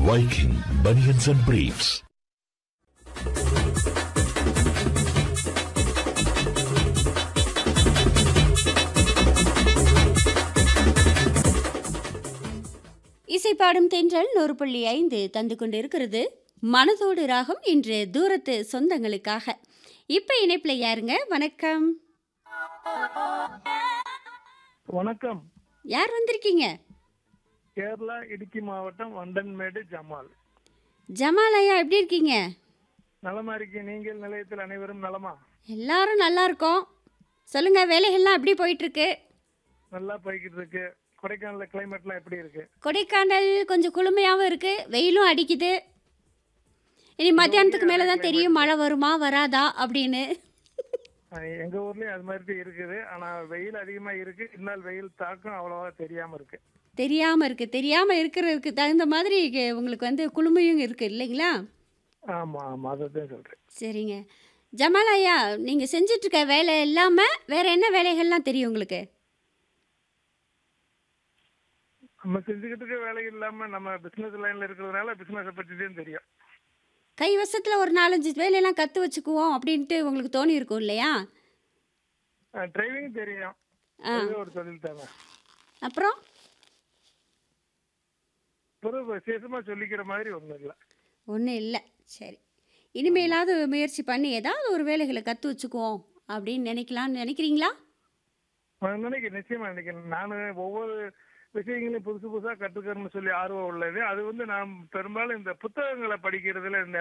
Viking Bunions and Briefs. இசைப்பாடும் தென்றல் நூறு புள்ளி ஐந்து தந்து கொண்டிருக்கிறது மனதோடு ராகம் இன்று தூரத்து சொந்தங்களுக்காக இப்போ இணைப்பில் யாருங்க வணக்கம் வணக்கம் யார் வந்திருக்கீங்க கேரளா இடுக்கி மாவட்டம் வண்டன்மேடு ஜமால் ஜமால் ஐயா எப்படி இருக்கீங்க நலமா இருக்கேன் நீங்கள் நிலையத்தில் அனைவரும் நலமா எல்லாரும் நல்லா இருக்கோம் சொல்லுங்க வேலைகள்லாம் எப்படி போயிட்டு இருக்கு நல்லா போய்கிட்டு இருக்கு கொடைக்கானல் கிளைமேட்லாம் எப்படி இருக்கு கொடைக்கானல் கொஞ்சம் குளுமையாகவும் இருக்கு வெயிலும் அடிக்குது இனி மத்தியானத்துக்கு மேலே தான் தெரியும் மழை வருமா வராதா அப்படின்னு அஹ் எங்க ஊர்லயும் அது மாதிரி இருக்குது ஆனா வெயில் அதிகமா இருக்கு இந்நாள் வெயில் தாக்கம் அவ்வளவா தெரியாம இருக்கு தெரியாமல் இருக்கு தெரியாமல் இருக்கிறதுக்கு தகுந்த மாதிரி இங்க உங்களுக்கு வந்து குளுமையும் இருக்கு இல்லைங்களா ஆமா ஆமா அதான் சொல்றேன் சரிங்க ஜமால் ஐயா நீங்கள் செஞ்சிட்ருக்க வேலை இல்லாமல் வேற என்ன வேலைகள்லாம் தெரியும் உங்களுக்கு நம்ம செஞ்சுக்கிட்டு இருக்க வேலை இல்லாம நம்ம பிசினஸ் லைன்ல இருக்கிறதுனால பிசினஸ் பத்தி தான் தெரியும் கைவசத்தில் ஒரு நாலஞ்சு வேலையெல்லாம் கற்று வச்சுக்குவோம் அப்படின்ட்டு உங்களுக்கு தோணி இருக்கும் இல்லையா டிரைவிங் தெரியும் ஆ. அதுவே ஒரு தொழில் தானே அப்புறம் ஒரு விசேஷமா சொல்லிக்கிற மாதிரி ஒண்ணும் இல்லை ஒன்றும் இல்லை சரி இனிமேலாவது முயற்சி பண்ணி ஏதாவது ஒரு வேலைகளை கற்று வச்சுக்குவோம் அப்படின்னு நினைக்கலாம்னு நினைக்கிறீங்களா நான் நினைக்கிறேன் நிச்சயமா நினைக்கிறேன் நான் ஒவ்வொரு விஷயங்களையும் புதுசு புதுசா கத்துக்கணும்னு சொல்லி ஆர்வம் உள்ளது அது வந்து நான் பெரும்பாலும் இந்த புத்தகங்களை படிக்கிறதுல இந்த